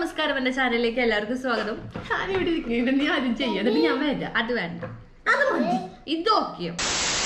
നമസ്കാരം എന്റെ ചാനലിലേക്ക് എല്ലാവർക്കും സ്വാഗതം ഞാനിവിടെ ഇരിക്കുന്നുണ്ട് നീ ആദ്യം ചെയ്യാം എന്നിട്ട് ഞാൻ വരാം അത് വേണ്ട അത് മതി ഇത് ഓക്കെയോ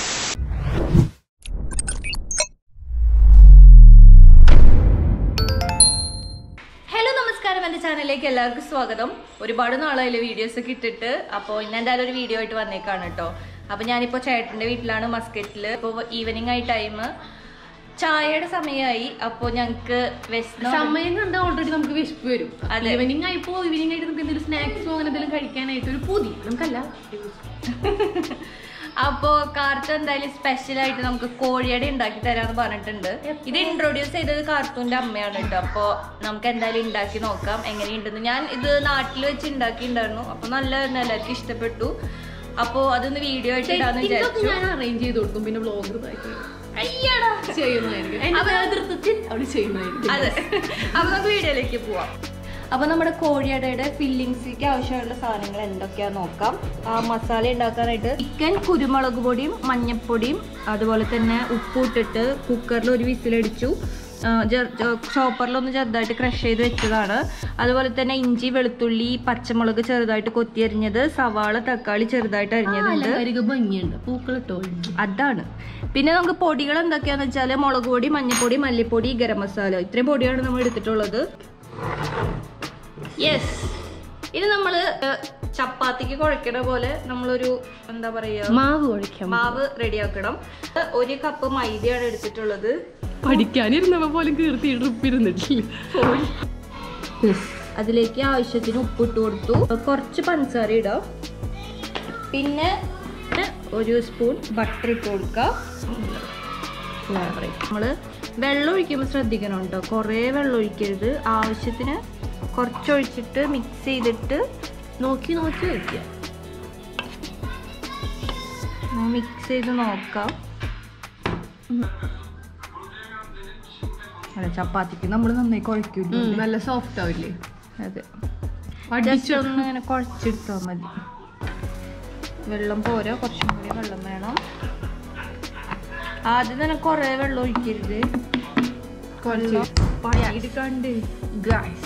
ഹലോ നമസ്കാരം എന്റെ ചാനലിലേക്ക് എല്ലാവർക്കും സ്വാഗതം ഒരുപാട് നാളായില്ലേ വീഡിയോസ് ഒക്കെ ഇട്ടിട്ട് അപ്പോൾ ഇന്ന് എന്തായാലും ഒരു വീഡിയോ ആയിട്ട് വന്നേക്കാണ് കേട്ടോ അപ്പൊ ഞാനിപ്പോ ചേട്ടന്റെ വീട്ടിലാണ് മസ്കറ്റില് ഇപ്പോൾ ഈവനിങ് ആയി ടൈം ചായയുടെ സമയമായി അപ്പോൾ ഞങ്ങക്ക് വിശന്ന് സമയം കണ്ട ഓൾറെഡി നമുക്ക് വിശപ്പ് വരും അതെ. ഈവനിങ് ആയിപ്പോ ഈവനിങ് ആയിട്ട് നമുക്ക് എന്തെങ്കിലും സ്നാക്സോ അങ്ങനെ എന്തെങ്കിലും കഴിക്കാനായിട്ട് ഒരു പൂതി നമുക്കല്ല അപ്പോ കാർട്ടൂൺ എന്തായാലും സ്പെഷ്യൽ ആയിട്ട് നമുക്ക് കോഴിയട ഉണ്ടാക്കി തരാന്ന് പറഞ്ഞിട്ടുണ്ട് ഇത് ഇൻട്രൊഡ്യൂസ് ചെയ്തത് കാർട്ടൂന്റെ അമ്മയാണ് കേട്ടോ അപ്പൊ നമുക്ക് എന്തായാലും ഉണ്ടാക്കി നോക്കാം എങ്ങനെയുണ്ടെന്ന് ഞാൻ ഇത് നാട്ടിൽ വെച്ച് ഉണ്ടാക്കിയിട്ടുണ്ടായിരുന്നു അപ്പൊ നല്ലതായിരുന്നു എല്ലാവർക്കും ഇഷ്ടപ്പെട്ടു അപ്പോ അതൊന്ന് വീഡിയോ ആയിട്ട് ഇടാന്ന് ഇതൊക്കെ വിചാരിച്ചു ഞാൻ അറേഞ്ച് ചെയ്ത് കൊടുക്കും പിന്നെ വ്ളോഗർ അയ്യടാ ചെയ്യുന്നതായിരിക്കും എന്റെ നേതൃത്വത്തിൽ അവള് ചെയ്യുന്നതായിരിക്കും അതെ അപ്പൊ നമുക്ക് വീഡിയോയിലേക്ക് പോവാം അപ്പൊ നമ്മുടെ കോഴിയടയുടെ ഫില്ലിങ്സിക്ക് ആവശ്യമുള്ള സാധനങ്ങൾ എന്തൊക്കെയാ നോക്കാം ആ മസാല ഉണ്ടാക്കാനായിട്ട് ചിക്കൻ കുരുമുളക് പൊടിയും മഞ്ഞപ്പൊടിയും അതുപോലെ തന്നെ ഉപ്പ് ഇട്ടിട്ട് കുക്കറിൽ ഒരു വിസിലടിച്ചു ചോപ്പറിലൊന്ന് ചെറുതായിട്ട് ക്രഷ് ചെയ്ത് വെച്ചതാണ് അതുപോലെ തന്നെ ഇഞ്ചി വെളുത്തുള്ളി പച്ചമുളക് ചെറുതായിട്ട് കൊത്തി അരിഞ്ഞത് സവാള തക്കാളി ചെറുതായിട്ട് അരിഞ്ഞതുണ്ട് അലങ്കാരിക ഭംഗിയുണ്ട് പൂക്കളിട്ടോ അതാണ് പിന്നെ നമുക്ക് പൊടികൾ എന്തൊക്കെയാന്ന് വെച്ചാൽ മുളക് പൊടി മഞ്ഞപ്പൊടി മല്ലിപ്പൊടി ഗരം മസാല ഇത്രയും പൊടിയാണ് നമ്മൾ എടുത്തിട്ടുള്ളത് യെസ് ഇനി നമ്മള് ഏഹ്, ചപ്പാത്തിക്ക് കുഴക്കണ പോലെ നമ്മളൊരു എന്താ പറയാ മാവ് കുഴക്കാം മാവ് റെഡിയാക്കണം ഒരു കപ്പ് മൈദയാണ് എടുത്തിട്ടുള്ളത് പഠിക്കാനിരുന്നപ്പോ പോലും കീർത്തി ട്രിപ്പ് ഇരുന്നിട്ടില്ല അതിലേക്ക് ആവശ്യത്തിന് ഉപ്പിട്ട് കൊടുത്തു കുറച്ച് പഞ്ചസാര ഇടാം പിന്നെ ഒരു സ്പൂൺ ബട്ടർ ഇട്ട് കൊടുക്കാം നമ്മള് വെള്ളം ഒഴിക്കുമ്പോൾ ശ്രദ്ധിക്കണം കേട്ടോ കുറേ വെള്ളം ഒഴിക്കരുത് ആവശ്യത്തിന് കുറച്ചൊഴിച്ചിട്ട് മിക്സ് ചെയ്തിട്ട് നോക്കി നോക്കി വെക്കുക മിക്സ് ചെയ്ത് നോക്കാം അല്ല ചപ്പാത്തിക്ക് നമ്മൾ നന്നായി കുഴക്കില്ല നല്ല സോഫ്റ്റ് ആവില്ലേ അതെ അടിച്ചു ജസ്റ്റ് ഒന്ന് ഇങ്ങനെ കുഴച്ചെടുത്താൽ മതി വെള്ളം പോരാ കുറച്ചും കൂടി വെള്ളം വേണം ആദ്യം തന്നെ കുറേ വെള്ളം ഒഴിക്കരുത് കുറച്ച് പണിയെടുക്കാണ്ട് ഗൈസ്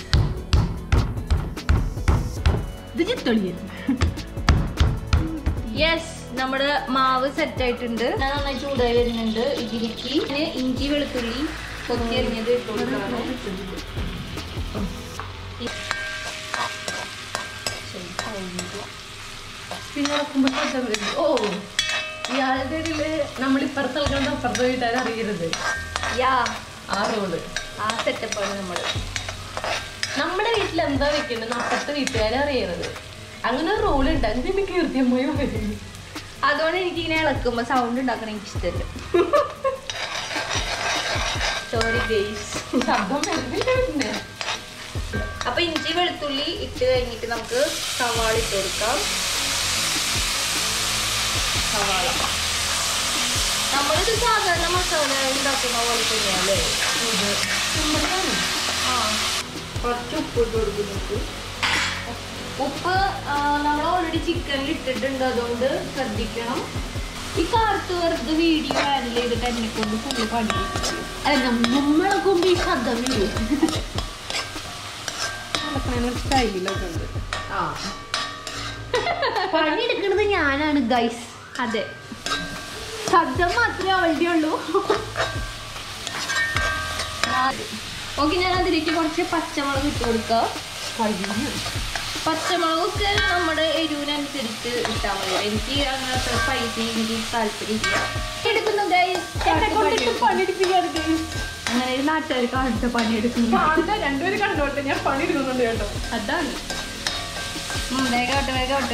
ഇത് ചിത്തളിയൻ യെസ് നമ്മുടെ മാവ് സെറ്റ് ആയിട്ടുണ്ട് ഞാൻ നന്നായി ചൂടായി വരുന്നുണ്ട് ഇതിലേക്ക് ഇതിന് ഇഞ്ചി വെളുത്തുള്ളി കൊത്തി അരിഞ്ഞത് ഇട്ട് കൊടുക്കണം പിന്നെ നോക്കുമ്പോ ശ്രദ്ധ വരും. ഓ ഇയാളുടെ ഇടയില് നമ്മൾ ഇപ്പുറത്ത് കളിക്കണത് അപ്പുറത്ത് വീട്ടുകാർ അറിയരുത് യാ ആ റോള് ആ സെറ്റപ്പാണ് നമ്മള് നമ്മുടെ വീട്ടിൽ എന്താ വെക്കേണ്ടത് അപ്പുറത്തെ വീട്ടുകാരെ അറിയരുത് അങ്ങനെ ഒരു റോൾ ഉണ്ട് അതിന് കീർത്തിയമ്മയോ വരും അതുകൊണ്ട് എനിക്ക് ഇങ്ങനെ ഇളക്കുമ്പോ സൗണ്ട് ഉണ്ടാക്കണം എനിക്ക് ഇഷ്ടമല്ല സോറി ഗെയ്സ് ശബ്ദം വരുന്നില്ല പിന്നെ അപ്പൊ ഇഞ്ചി വെളുത്തുള്ളി ഇട്ട് കഴിഞ്ഞിട്ട് നമുക്ക് സവാള ഇട്ട് കൊടുക്കാം സവാള നമ്മളിത് സാധാരണ മസാല ഉണ്ടാക്കുന്ന പോലെ തന്നെയല്ലേ ഇത് സിമ്പിളാണ്. ആ കുറച്ച് ഉപ്പ് ഇട്ട് കൊടുക്കുന്നുണ്ട് ഉപ്പ് നമ്മൾ ഓൾറെഡി ചിക്കനിൽ ഇട്ടിട്ടുണ്ട് അതുകൊണ്ട് ശ്രദ്ധിക്കണം ഈ കാർത്ത് വെറുതെ വീഡിയോ ഹാൻഡിൽ ചെയ്തിട്ട് എന്നെ കൊണ്ട് ഫുള്ള് പഠിപ്പിച്ചു അല്ല നമ്മളെ കൊമ്പ് ഈ ശബ്ദം വരും സ്റ്റൈലൊക്കെ ഉണ്ട് ആ പണിയെടുക്കുന്നത് ഞാനാണ് ഗൈസ് അതെ ശബ്ദം മാത്രമേ അവളുടെ ഉള്ളൂ ഓക്കെ ഞാൻ അതിലേക്ക് കുറച്ച് പച്ചമുളക് ഇട്ട് കൊടുക്കാം പച്ചമുളകൊക്കെ നമ്മുടെ എരിവിനനുസരിച്ച് ഇട്ടാൽ മതി എനിക്ക് അങ്ങനത്തെ സ്പൈസി എനിക്ക് താല്പര്യമില്ല എടുക്കുന്നു guys. പണിയെടുപ്പിക്കാതെ അങ്ങനെ ഒരു നാട്ടുകാർ കാണുന്ന പണിയെടുക്കുന്നു രണ്ടുപേരും കണ്ടോട്ടെ ഞാൻ പണിയെടുക്കുന്നുണ്ട് കേട്ടോ അതാണ് ഉം, വേഗമാവട്ടെ വേഗമാവട്ടെ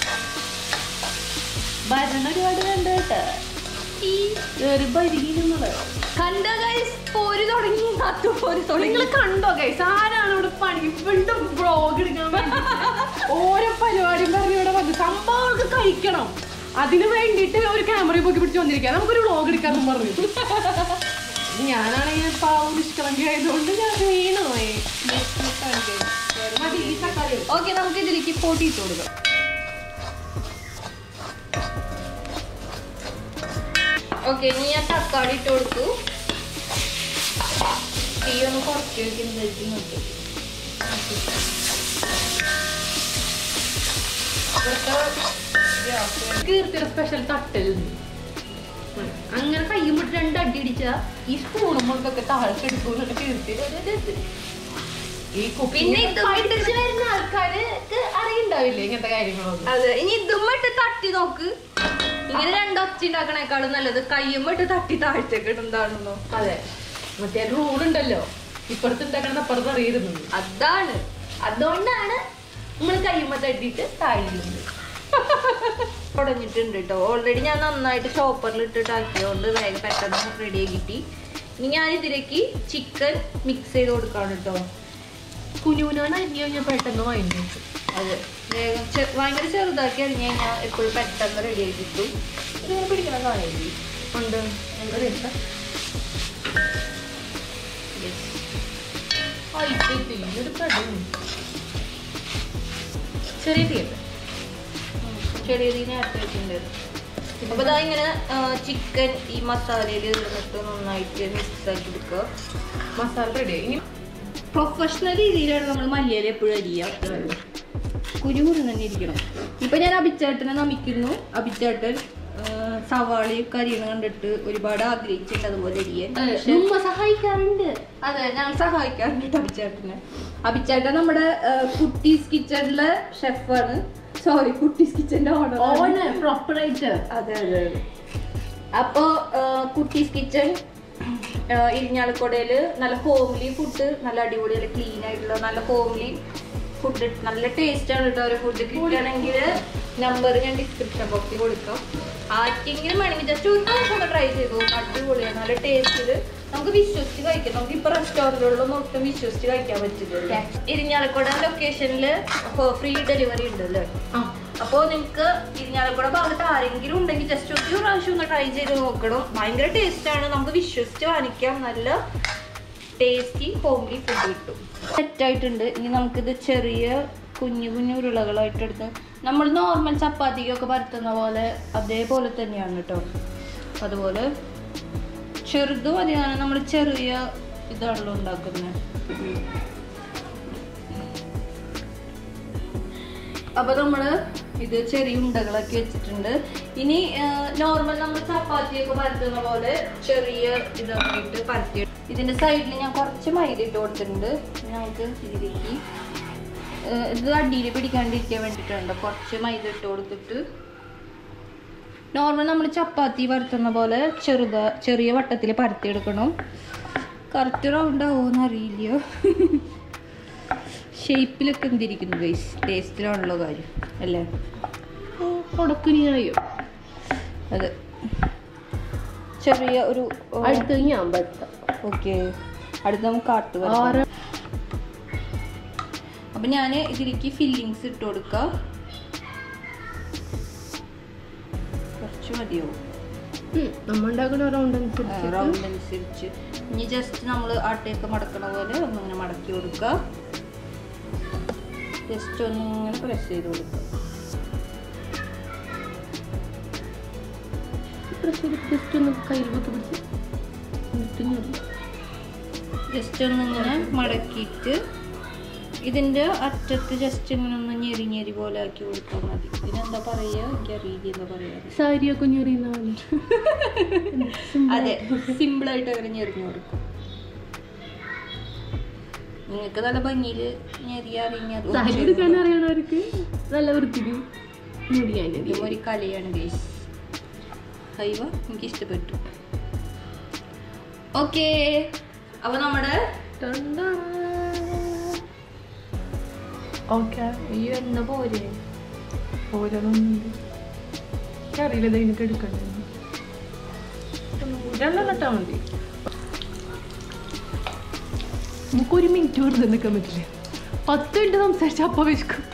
ഭരണം ഒരുപാട് കണ്ടു കേട്ടോ ഈ കേറി പരിഗണിക്കുന്നത് കണ്ടോ ഗൈസ് പോര് തുടങ്ങി നാട്ടു പോര് തുടങ്ങി നിങ്ങൾ കണ്ടോ ഗൈസ് ആരാണ് ഇവിടെ പണി വീണ്ടും ബ്ലോഗ് എടുക്കാൻ വേണ്ടി ഓരോ പരിപാടിയും പറഞ്ഞ് ഇവിടെ വന്ന് സംഭവങ്ങൾക്ക് കഴിക്കണം അതിന് വേണ്ടിയിട്ട് ഒരു ക്യാമറ പൊക്കി പിടിച്ച് വന്നിരിക്കുക നമുക്കൊരു വ്ളോഗ് എടുക്കാന്നും പറഞ്ഞു ഞാനാണെങ്കിൽ പാവം നിഷ്കളങ്കി ആയതുകൊണ്ട് ഞാൻ വീണു പോയി മതി ഈ തക്കാളി എടുക്ക്. ഓക്കെ നമുക്ക് ഇതിലേക്ക് പൊടി ഇട്ട് കൊടുക്കാം ഓക്കെ ഇനി ഞാൻ തക്കാളി ഇട്ട് കൊടുത്തു തീ ഒന്ന് കുറച്ച് വെക്കുന്നതായിരിക്കും നല്ലത് കീർത്തിയുടെ സ്പെഷ്യൽ തട്ടലുണ്ട് അങ്ങനെ കയ്യും വിട്ട് രണ്ട് അടി അടിച്ചാ ഈ സ്പൂണും മുളകൊക്കെ താഴത്ത് എടുക്കുന്നുണ്ട് കീർത്തി ഈ പിന്നെ ഇത് പഠിച്ച് വരുന്ന ആൾക്കാർക്ക് അറിയണ്ടാവില്ലേ ഇങ്ങനത്തെ കാര്യങ്ങളൊന്നും അതെ ഇനി ഇതും ഇട്ട് തട്ടി നോക്ക് ഇങ്ങനെ രണ്ടൊച്ച ഉണ്ടാക്കണേക്കാളും നല്ലത് കയ്യും ഇട്ട് തട്ടി താഴ്ത്തേക്ക് ഇടുന്നതാണെന്നോ അതെ മറ്റേ റൂൾ ഉണ്ടല്ലോ ഇപ്പുറത്ത് ഉണ്ടാക്കണം അപ്പുറത്ത് അറിയരുന്നത് അതാണ് അതുകൊണ്ടാണ് നമ്മൾ കയ്യുമ്മ തട്ടിയിട്ട് താഴ്ന്നത് തുടങ്ങിയിട്ടുണ്ട് കേട്ടോ ഓൾറെഡി ഞാൻ നന്നായിട്ട് ഷോപ്പറിൽ ഇട്ടിട്ട് ആക്കിയതുകൊണ്ട് വേഗം പെട്ടെന്ന് റെഡി ആയി കിട്ടി ഇനി ഞാൻ ഇതിലേക്ക് ചിക്കൻ മിക്സ് ചെയ്ത് കൊടുക്കാണ് കേട്ടോ കുഞ്ഞുനാണ് അരിഞ്ഞു കഴിഞ്ഞാൽ പെട്ടെന്ന് വാങ്ങി അതെ വേഗം ചെ- ഭയങ്കര ചെറുതാക്കി അരിഞ്ഞു കഴിഞ്ഞാൽ എപ്പോഴും പെട്ടെന്ന് റെഡി ആയി കിട്ടും ഇതിങ്ങനെ പിടിക്കണ കാണില്ലേ ഉണ്ട് അറിയണ്ട ഒരു കടം ചെറിയ തീയല്ല ചെറിയ നേരത്തെ വെച്ചിട്ടുണ്ടായിരുന്നു അപ്പൊ ഇതാ ഇങ്ങനെ ചിക്കൻ ഈ മസാലയിൽ ഇരുന്നിട്ട് നന്നായിട്ട് മിക്സ് ആക്കി എടുക്കുക മസാല റെഡി ഇനി പ്രൊഫഷണൽ രീതിയിലാണ് നമ്മൾ മല്ലിയില എപ്പോഴും അരിയുക കുരുകുരു തന്നെ ഇരിക്കണം ഇപ്പൊ ഞാൻ അഭിച്ചേട്ടനെ നമിക്കുന്നു അഭിച്ചേട്ടൻ ആ, സവാളയും കരിയണ കണ്ടിട്ട് ഒരുപാട് ആഗ്രഹിച്ചിട്ടുണ്ട് അതുപോലെ അരിയാൻ പക്ഷെ- ഉമ്മ സഹായിക്കാറുണ്ട് അതെ ഞങ്ങൾ സഹായിക്കാറുണ്ട് അഭിച്ചേട്ടനെ അഭിച്ചേട്ടൻ നമ്മുടെ ആ, കുട്ടീസ് കിച്ചണിലെ ഷെഫാണ് സോറി കുട്ടീസ് കിച്ചന്റെ ഓണർ ഓന് പ്രോപ്പറായിട്ട് അതെ അതെ അതെ അപ്പോ കുട്ടീസ് കിച്ചൺ ഇരിഞ്ഞാലക്കുടയില് നല്ല ഹോംലി ഫുഡ് നല്ല അടിപൊളി നല്ല ക്ലീൻ ആയിട്ടുള്ള നല്ല ഹോംലി ഫുഡ് നല്ല ടേസ്റ്റ് ആണ് കേട്ടോ ഒരു ഫുഡ് കിട്ടുകയാണെങ്കിൽ നമ്പർ ഞാൻ ഡിസ്ക്രിപ്ഷൻ ബോക്സിൽ കൊടുക്കാം ആർക്കെങ്കിലും വേണമെങ്കിൽ ജസ്റ്റ് ഒരു പ്രാവശ്യം ഒന്ന് ട്രൈ ചെയ്തു നോക്കാം. അടിപൊളിയാണ് നല്ല ടേസ്റ്റിൽ നമുക്ക് വിശ്വസിച്ച് കഴിക്കാം നമുക്ക് ഇപ്പൊ റെസ്റ്റോറൻറ്റുകളിലൊന്നും ഒട്ടും വിശ്വസിച്ച് കഴിക്കാൻ പറ്റില്ല ഇരിഞ്ഞാലക്കുട ലൊക്കേഷനിൽ ഫ്രീ ഡെലിവറി ഉണ്ട് അല്ലേ ആ അപ്പോൾ നിങ്ങൾക്ക് ഇരിഞ്ഞാലക്കുട ഭാഗത്ത് ആരെങ്കിലും ഉണ്ടെങ്കിൽ ജസ്റ്റ് ഒരു പ്രാവശ്യം ഒന്ന് ട്രൈ ചെയ്ത് നോക്കണം ഭയങ്കര ടേസ്റ്റ് ആണ് നമുക്ക് വിശ്വസിച്ച് വാങ്ങിക്കാം നല്ല ടേസ്റ്റി ഹോംലി ഫുഡ് കിട്ടും സെറ്റായിട്ടുണ്ട് ഇനി നമുക്കിത് ചെറിയ കുഞ്ഞു കുഞ്ഞു ഉരുളകളായിട്ട് എടുത്ത് നമ്മൾ നോർമൽ ചപ്പാത്തിക്കൊക്കെ പരത്തുന്ന പോലെ അതേപോലെ തന്നെയാണ് കേട്ടോ അതുപോലെ ചെറുത് മതിയാണ് നമ്മൾ ചെറിയ ഇതാണല്ലോ ഉണ്ടാക്കുന്നത് അപ്പൊ നമ്മള് ഇത് ചെറിയ ഉണ്ടകളൊക്കെ വെച്ചിട്ടുണ്ട് ഇനി നോർമൽ നമ്മൾ ചപ്പാത്തിയൊക്കെ പരത്തുന്ന പോലെ ചെറിയ ഇതാക്കിയിട്ട് പരത്തി ഇതിന്റെ സൈഡിൽ ഞാൻ കുറച്ച് മൈദ ഇട്ട് കൊടുത്തിട്ടുണ്ട് ഇനി നമുക്ക് ഇതിലേക്ക് ആ, ഇത് അടിയിൽ പിടിക്കാണ്ടിരിക്കാൻ വേണ്ടിയിട്ടുണ്ട് കുറച്ച് മൈദ ഇട്ട് കൊടുത്തിട്ട് നോർമൽ നമ്മൾ ചപ്പാത്തി പരത്തുന്ന പോലെ ചെറുത ചെറിയ വട്ടത്തിൽ പരത്തിയെടുക്കണം കറക്റ്റ് റൗണ്ട് ആവുമെന്ന് അറിയില്ല ഷേപ്പിലൊക്കെ എന്തിരിക്കുന്നു ഗൈസ് ടേസ്റ്റിലാണല്ലോ കാര്യം അല്ലേ കൊടുക്കുനിയോ അതെ ചെറിയ ഒരു അടുത്ത് ഞാൻ പറ്റാം ഓക്കെ അടുത്ത് നമുക്ക് കാട്ട് ആറ് അപ്പൊ ഞാൻ ഇതിലേക്ക് ഫില്ലിങ്സ് ഇട്ട് കൊടുക്കാം കുറച്ച് മതിയാവും നമ്മ ഉണ്ടാക്കുന്ന റൗണ്ട് അനുസരിച്ച് റൗണ്ട് അനുസരിച്ച് ഇനി ജസ്റ്റ് നമ്മൾ ആട്ടയൊക്കെ മടക്കണ പോലെ ഒന്നിങ്ങനെ മടക്കി കൊടുക്കുക ജസ്റ്റ് ഒന്നിങ്ങനെ പ്രസ് ചെയ്ത് കൊടുക്കുക ജസ്റ്റ് ഒന്ന് കയ്യിൽ പൊക്കി പിടിച്ച് എന്നിട്ട് ഞൊറി. ജസ്റ്റ് ഒന്നിങ്ങനെ മടക്കിയിട്ട് ഇതിൻ്റെ അറ്റത്ത് ജസ്റ്റ് ഇങ്ങനെ ഒന്ന് ഞെരി ഞെരി പോലെ ആക്കി കൊടുത്താൽ മതി ഇതിനെന്താ പറയുക എനിക്കറിയില്ല എന്താ പറയുക സാരിയൊക്കെ ഞൊറിയുന്ന പോലെ അതെ സിമ്പിളായിട്ട് അങ്ങനെ ഞെറിഞ്ഞു കൊടുക്കും നിങ്ങൾക്ക് നല്ല ഭംഗിയിൽ ഞെറിയ അറിഞ്ഞത് സാരി എടുക്കാൻ അറിയണവർക്ക് നല്ല വൃത്തിക്ക് ഞൊറിയാൻ മതി. ഇതും ഒരു കളിയാണ് ഗൈസ് ഹൈവ എനിക്ക് ഇഷ്ടപ്പെട്ടു ഓക്കേ അപ്പൊ നമ്മുടെ ടണ്ടാ. ഓക്കെ ഈ എണ്ണ പോരെ ഓരോന്നുണ്ട് എനിക്കറിയില്ല ഇത് എനിക്ക് എടുക്കണ്ടേ രണ്ടെണ്ണം ഇട്ടാ മതി നമുക്ക് ഒരു മിനിറ്റ് വെറുതെ നിൽക്കാൻ പറ്റില്ല പത്ത് മിനിറ്റ് സംസാരിച്ച അപ്പ വിശക്കും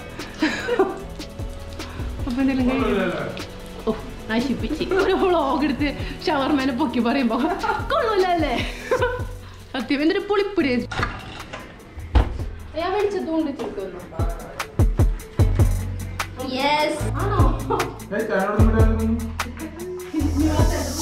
അപ്പൊ എന്തെങ്കിലും കഴിയും ഓ നശിപ്പിച്ച് ഒരു വ്ളോഗ് എടുത്ത് ഷവർമേനെ പൊക്കി പറയുമ്പോ കൊള്ളൂല അല്ലേ സത്യം എന്തൊരു പുളിപ്പൊടി ഞാൻ വെളിച്ചത്ത് കൊണ്ടിരിക്കുന്നു യെസ് ആണോ ഏയ് ചായ കുടിക്കാൻ വിടായിരുന്നു.